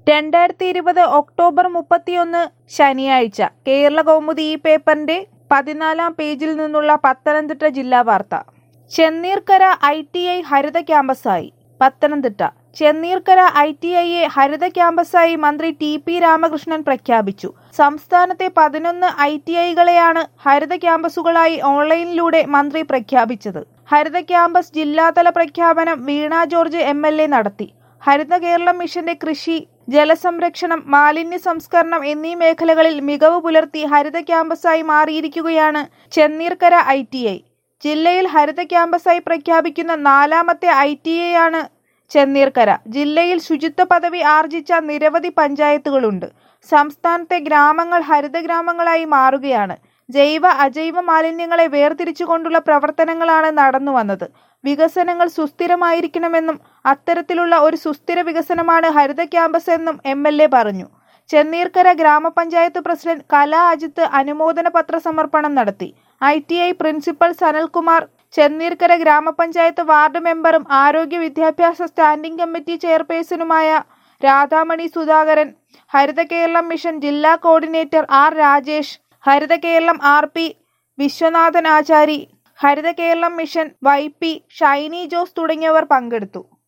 രണ്ടായിരത്തി ഇരുപത് ഒക്ടോബർ മുപ്പത്തിയൊന്ന് ശനിയാഴ്ച കേരള കൗമുദി ഈ പേപ്പറിന്റെ പതിനാലാം പേജിൽ നിന്നുള്ള പത്തനംതിട്ട ജില്ലാ വാർത്ത ചെന്നീർക്കര ഐ ടി ഐ ഹരിത ക്യാമ്പസായി പത്തനംതിട്ട ചെന്നീർക്കര ഐ ടി ഐയെ ഹരിത ക്യാമ്പസായി മന്ത്രി ടി പി രാമകൃഷ്ണൻ പ്രഖ്യാപിച്ചു സംസ്ഥാനത്തെ പതിനൊന്ന് ഐ ടി ഐകളെയാണ് ഹരിത ക്യാമ്പസുകളായി ഓൺലൈനിലൂടെ മന്ത്രി പ്രഖ്യാപിച്ചത് ഹരിത ക്യാമ്പസ് ജില്ലാതല പ്രഖ്യാപനം Veena George M L A നടത്തി ഹരിത കേരളം മിഷന്റെ കൃഷി ജലസംരക്ഷണം മാലിന്യ സംസ്കരണം എന്നീ മേഖലകളിൽ മികവ് പുലർത്തി ഹരിത ക്യാമ്പസായി മാറിയിരിക്കുകയാണ് ചെന്നീർക്കര ഐ ടി ഐ ജില്ലയിൽ ഹരിത ക്യാമ്പസായി പ്രഖ്യാപിക്കുന്ന നാലാമത്തെ ഐ ടി ഐ ആണ് ചെന്നീർക്കര ജില്ലയിൽ ശുചിത്വ പദവി ആർജിച്ച നിരവധി പഞ്ചായത്തുകളുണ്ട് സംസ്ഥാനത്തെ ഗ്രാമങ്ങൾ ഹരിത ഗ്രാമങ്ങളായി മാറുകയാണ് ജൈവ അജൈവ മാലിന്യങ്ങളെ വേർതിരിച്ചുകൊണ്ടുള്ള പ്രവർത്തനങ്ങളാണ് നടന്നു വന്നത് വികസനങ്ങൾ സുസ്ഥിരമായിരിക്കണമെന്നും അത്തരത്തിലുള്ള ഒരു സുസ്ഥിര വികസനമാണ് ഹരിത ക്യാമ്പസ് എന്നും എം എൽ എ പറഞ്ഞു ചെന്നീർക്കര ഗ്രാമപഞ്ചായത്ത് പ്രസിഡന്റ് കലാ അജിത്ത് അനുമോദന പത്ര സമർപ്പണം നടത്തി I T I principal Sanalkumar Chenneerkara ഗ്രാമപഞ്ചായത്ത് വാർഡ് മെമ്പറും ആരോഗ്യ വിദ്യാഭ്യാസ സ്റ്റാൻഡിംഗ് കമ്മിറ്റി ചെയർപേഴ്സണുമായ രാധാമണി സുധാകരൻ ഹരിത കേരളം മിഷൻ ജില്ലാ coordinator R Rajesh Haritha Keralam R P Viswanathan Achari Haritha Keralam mission Y P Shiny Jose തുടങ്ങിയവർ പങ്കെടുത്തു